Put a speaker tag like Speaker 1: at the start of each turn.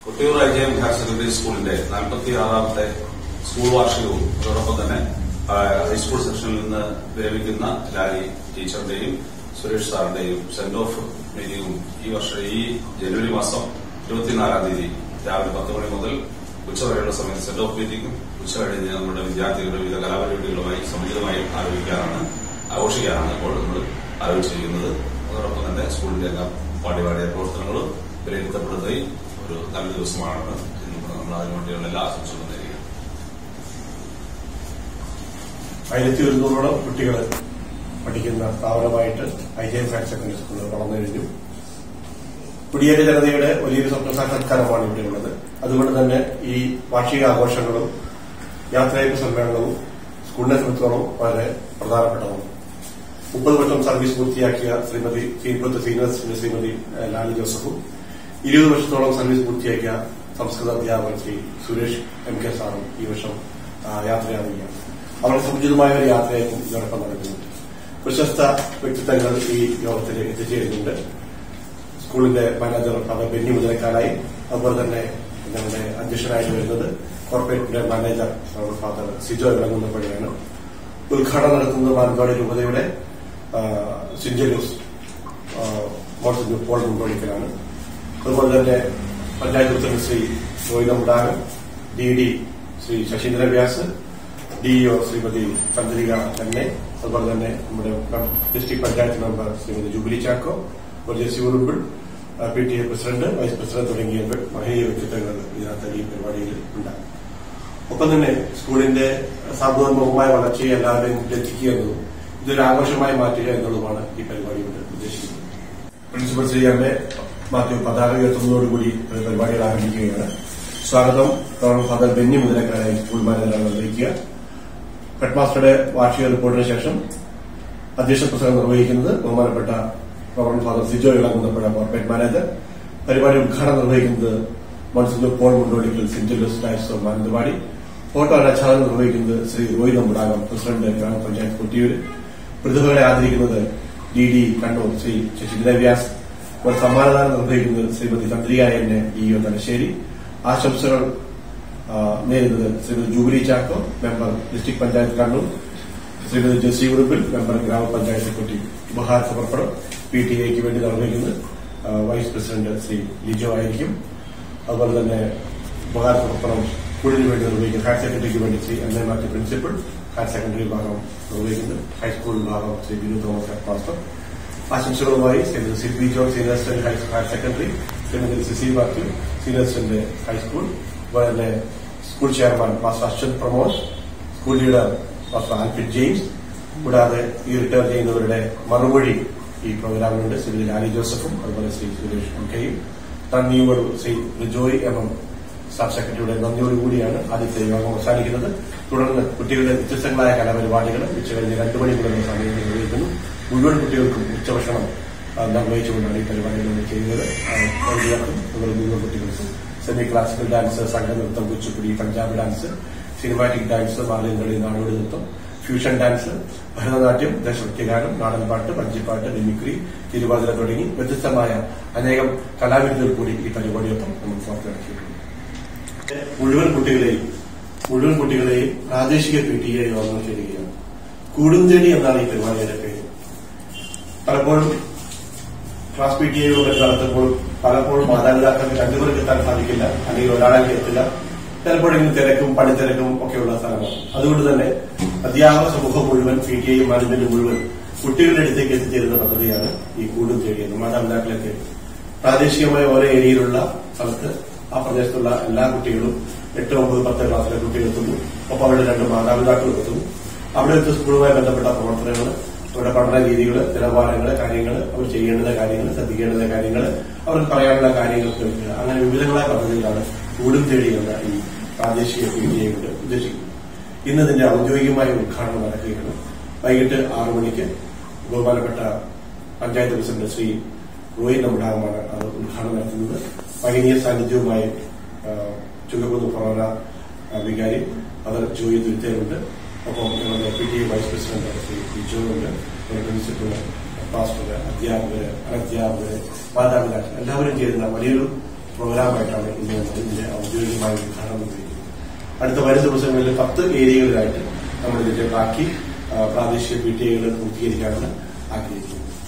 Speaker 1: Kottiyoor I J M higher secondary സ്കൂളിന്റെ നാൽപ്പത്തി ആറാമത്തെ സ്കൂൾ വാർഷികവും അതോടൊപ്പം തന്നെ ആ, ഹൈസ്കൂൾ സെക്ഷനിൽ നിന്ന് വിരമിക്കുന്ന ലാലി ടീച്ചറുടെയും സുരേഷ് സാറിന്റെയും സെന്റ് ഓഫ് മീറ്റിംഗും ഈ വർഷം ഈ ജനുവരി മാസം ഇരുപത്തിനാലാം തീയതി രാവിലെ പത്ത് മണി മുതൽ ഉച്ചവരെയുള്ള സമയത്ത് സെന്റ് ഓഫ് മീറ്റിംഗും ഉച്ച കഴിഞ്ഞ് നമ്മുടെ വിദ്യാർത്ഥികളുടെ വിവിധ കലാപരിപാടികളുമായി സമുചിതമായി ആരോപിക്കാനാണ് ആഘോഷിക്കാനാണ് ഇപ്പോൾ നമ്മൾ ആലോചിച്ചിരിക്കുന്നത് അതോടൊപ്പം തന്നെ സ്കൂളിന്റെ എല്ലാ പാഠ്യപാഠ്യ പ്രവർത്തനങ്ങളും വിലയിരുത്തപ്പെടുന്നതായി ഒരു നല്ല ദിവസമാണ് ഇന്ന് നമ്മൾ അതിനുവേണ്ടിയുള്ള എല്ലാ ആശംസകളും നേരുകയാണ്
Speaker 2: ആയിരത്തി ഒരുന്നൂറോളം കുട്ടികൾ പഠിക്കുന്ന സ്ഥാപനമായിട്ട് I J M higher secondary school വളർന്നു കഴിഞ്ഞു കുടിയേറ്റ ജനതയുടെ വലിയൊരു സ്വപ്ന സാക്ഷാത്കാരമാണ് ഇവിടെയുള്ളത് അതുകൊണ്ട് തന്നെ ഈ വാർഷിക ആഘോഷങ്ങളും യാത്രയപ്പ് സമ്മേളനവും സ്കൂളിനെ സംബന്ധിച്ചോളം വളരെ പ്രധാനപ്പെട്ടതാണ് മുപ്പത് വർഷം സർവീസ് പൂർത്തിയാക്കിയ ശ്രീമതി ഇപ്പോഴത്തെ സീനിയർ ശ്രീമതി ഏഹ്, ലാലി ജോസഫും ഇരുപത് വർഷത്തോളം സർവീസ് പൂർത്തിയാക്കിയ സംസ്കൃത അധ്യാപകൻ ശ്രീ സുരേഷ് എം കെ സാറും ഈ വർഷം ആ, യാത്രയാവുകയാണ് വളരെ സമുചിതമായ ഒരു യാത്രയായിരിക്കും ഇതോടൊപ്പം നടക്കുന്നത് പ്രശസ്ത വ്യക്തിത്വങ്ങൾ ഈ യോഗത്തിൽ എത്തിച്ചേരുന്നുണ്ട് സ്കൂളിന്റെ മാനേജർ ഫാദർ ബെന്നി മുതലക്കാലായി അതുപോലെ തന്നെ ഞങ്ങളുടെ അധ്യക്ഷനായിട്ട് വരുന്നത് കോർപ്പറേറ്റിന്റെ മാനേജർ ഫാദർ സിജോ വിളങ്ങുന്നപ്പോഴാണ് ഉദ്ഘാടനം നടത്തുന്നത് മാനന്തവാടി രൂപതയുടെ ആ, സെന്റ് ജോസ് മോൺസിഞ്ഞു പോൾ മുണ്ടോളിക്കലാണ് അതുപോലെ തന്നെ panchayat president Shri Govinda Mudakan D D Shri Sasheendra Vyas DEO Shrimati Chandrika തന്നെ അതുപോലെ തന്നെ നമ്മുടെ district panchayat member Shrimati Jubily Chacko Jessy Urumbil P T A president vice president തുടങ്ങിയ മഹനീയ വ്യക്തിത്വങ്ങൾ ഇതിനകത്ത് ഈ പരിപാടിയിൽ ഉണ്ടാകും ഒപ്പം തന്നെ സ്കൂളിന്റെ സാമൂഹികമായ വളർച്ചയെ എല്ലാവരെയും എത്തിക്കുക എന്നതും ഇതൊരു ആഘോഷമായി മാറ്റുക എന്നുള്ളതുമാണ് ഈ പരിപാടിയുടെ ഉദ്ദേശിക്കുന്നത് principal Shri M A Mathew പതാക ഉയർത്തുന്നതോടുകൂടി ഒരു പരിപാടികൾ ആരംഭിക്കുകയാണ് സ്വാഗതം ഗവർണർ ഫാദർ ബെന്നി മുതലക്കാരായി സ്കൂൾ മാനേജർ നിർവഹിക്കുക ഹെഡ്മാസ്റ്ററുടെ വാർഷിക റിപ്പോർട്ടിന് ശേഷം അധ്യക്ഷ പ്രസംഗം നിർവഹിക്കുന്നത് ബഹുമാനപ്പെട്ട governor father Sijo Elakunnapuzha corporate manager പരിപാടി ഉദ്ഘാടനം നിർവഹിക്കുന്നത് മൺസിഞ്ഞു പോൾ മുണ്ടോളിക്കൽ സെന്റ് ജോസ് ടൈപ്സ് ഓഫ് മാനന്തവാടി ഫോട്ടോ അനാച്ഛാദനം നിർവഹിക്കുന്നത് ശ്രീ റോയ് നമ്പുടാകം പ്രസിഡന്റ് ഗ്രാമപഞ്ചായത്ത് കൊട്ടിയൂര് പ്രതിഭകളെ ആദരിക്കുന്നത് ഡി ഡി കണ്ണൂർ ശ്രീ ശശിധര വ്യാസ് ഒരു സമ്മാനദാനം നിർവഹിക്കുന്നത് ശ്രീമതി ചന്ദ്രിക എന്നെ ഇ ഒ തലശ്ശേരി ആശംസകൾ ആ, നേരുന്നത് Shrimati Jubily Chacko member district panchayat Kannur Shrimati Jessy Uruppil member ഗ്രാമപഞ്ചായത്ത് കൊട്ടി ഉപഹാര സമർപ്പണം പി ടി എക്ക് വേണ്ടി നിർവഹിക്കുന്നത് ആ, വൈസ് പ്രസിഡന്റ് ശ്രീ ലിജോ ആയിരിക്കും അതുപോലെ തന്നെ ഉപഹാര സമർപ്പണം സ്കൂളിന് വേണ്ടി നിർവഹിക്കുന്നത് ഹയർ സെക്കൻഡറിക്ക് വേണ്ടി ശ്രീ എൻ എ മാറ്റി പ്രിൻസിപ്പൽ ഹയർ സെക്കൻഡറി വിഭാഗം നിർവഹിക്കുന്നത് ഹൈസ്കൂൾ വിഭാഗം Shri Binu Thomas head master ആശംസകളുമായി Shrimati Silvy John senior assistant high- higher secondary Shrimati Sisy Mathew senior assistant high school അതുപോലെ തന്നെ school chairman master Ashwath Pramod school leader master Alfid James കൂടാതെ ഈ റിട്ടയർ ചെയ്യുന്നവരുടെ മറുപടി ഈ പ്രോഗ്രാമിലുണ്ട് ശ്രീ ലാലി ജോസഫും അതുപോലെ ശ്രീ സുരേഷ് എം കെയും നന്ദിയോട് Shri Rijoy M M staff സെക്രട്ടറിയുടെ നന്ദിയോടുകൂടിയാണ് ആദ്യത്തെ യോഗം അവസാനിക്കുന്നത് തുടർന്ന് കുട്ടികളുടെ വ്യത്യസ്തങ്ങളായ കലാപരിപാടികൾ ഉച്ചകഴിഞ്ഞ് രണ്ടു മണി മുതൽ സമയം നിർവഹിക്കുന്നു മുഴുവൻ കുട്ടികൾക്കും ഉച്ചഭക്ഷണം ആ, നിർവഹിച്ചുകൊണ്ടാണ് ഈ പരിപാടികൾ നമ്മൾ ചെയ്യുന്നത് ആ, കുട്ടികൾക്കും അതുപോലെ മുഴുവൻ കുട്ടികൾക്കും സെമി ക്ലാസിക്കൽ ഡാൻസ് സംഘനൃത്തം Kuchipudi Punjabi dance cinematic dance Margamkali നാടോടി നൃത്തം ഫ്യൂഷൻ ഡാൻസ് ഭരതനാട്യം ദേശഭക്തിഗാനം നാടൻപാട്ട് പഞ്ചിപ്പാട്ട് മിമിക്രി തിരുവാതിര തുടങ്ങി വ്യത്യസ്തമായ അനേകം കലാവിരുദ്ധർ കൂടി ഈ പരിപാടിയൊപ്പം നമുക്ക് പുറത്തിറക്കിയിട്ടുണ്ട് മുഴുവൻ കുട്ടികളെയും മുഴുവൻ കുട്ടികളെയും പ്രാദേശിക പി ടി എ യോഗം ചേരുകയാണ് കൂടുംതേടി എന്നാണ് ഈ പരിപാടിയുടെ പേര് പലപ്പോഴും ക്ലാസ് പി ടി എ യോഗം നടത്തുമ്പോൾ പലപ്പോഴും മാതാപിതാക്കൾക്ക് രണ്ടുപേർക്ക് എത്താൻ സാധിക്കില്ല അല്ലെങ്കിൽ ഒരാളെ എത്തില്ല ചിലപ്പോഴെങ്കിലും തിരക്കും പണിത്തിരക്കും ഒക്കെയുള്ള സ്ഥലമാണ് അതുകൊണ്ട് തന്നെ അധ്യാപക സമൂഹം മുഴുവൻ പി ടി ഐ മാനേജ്മെന്റ് മുഴുവൻ കുട്ടികളുടെ അടുത്തേക്ക് എത്തിച്ചേരുന്ന പദ്ധതിയാണ് ഈ കൂടും തേടിയത് മാതാപിതാക്കളൊക്കെ പ്രാദേശികമായ ഓരോ ഏരിയയിലുള്ള സ്ഥലത്ത് ആ പ്രദേശത്തുള്ള എല്ലാ കുട്ടികളും എട്ട് ഒമ്പത് പത്ത് ക്ലാസ്സിലെ കുട്ടികൾ എത്തുന്നു ഒപ്പം അവരുടെ രണ്ട് മാതാപിതാക്കൾ എത്തുന്നു അവിടെ എത്തി സ്കൂളുമായി ബന്ധപ്പെട്ട പ്രവർത്തനങ്ങൾ അവരുടെ പഠന രീതികൾ നിലവാരങ്ങൾ കാര്യങ്ങൾ അവർ ചെയ്യേണ്ടുന്ന കാര്യങ്ങൾ ശ്രദ്ധിക്കേണ്ടുന്ന കാര്യങ്ങൾ അവർക്ക് പറയാനുള്ള കാര്യങ്ങൾ കേൾക്കുക അങ്ങനെ വിവിധങ്ങളായ പദ്ധതികളാണ് കൂടും തേടി എന്ന ഈ പ്രാദേശിക പി ടി കൊണ്ട് ഉദ്ദേശിക്കുന്നത് ഇന്ന് ഇതിന്റെ ഔദ്യോഗികമായ ഉദ്ഘാടനം നടക്കുകയാണ് വൈകിട്ട് ആറു മണിക്ക് ബഹുമാനപ്പെട്ട പഞ്ചായത്ത് പ്രസിഡന്റ് ശ്രീ റോയി നമ്മുടാകമാണ് അത് ഉദ്ഘാടനം നടത്തുന്നത് പൈനീയ സാന്നിധ്യവുമായി ആ, ചുങ്കക്കുന്ന് ഫൊറോന ആ, വികാരി അത് ജോയി തുരുത്തേലുണ്ട് ഒപ്പം ഞങ്ങളുടെ P T A vice president Shri ബിജോയുണ്ട് പ്രിൻസിപ്പൽ പാസ്റ്റർ അധ്യാപകര് അനധ്യാപകര് മാതാപിതാക്കൾ എല്ലാവരും ചേരുന്ന വലിയൊരു പ്രോഗ്രാമായിട്ടാണ് ഇന്ന് നമ്മൾ ഇതിന്റെ ഔദ്യോഗികമായ ഉദ്ഘാടനം നിർവഹിക്കുന്നത് അടുത്ത വരും ദിവസങ്ങളിൽ പത്ത് ഏരിയകളിലായിട്ട് നമ്മൾ ഇതിന്റെ ബാക്കി ആ, പ്രാദേശിക പി ടി ഐകൾ പൂർത്തീകരിക്കാനാണ് ആഗ്രഹിക്കുന്നത്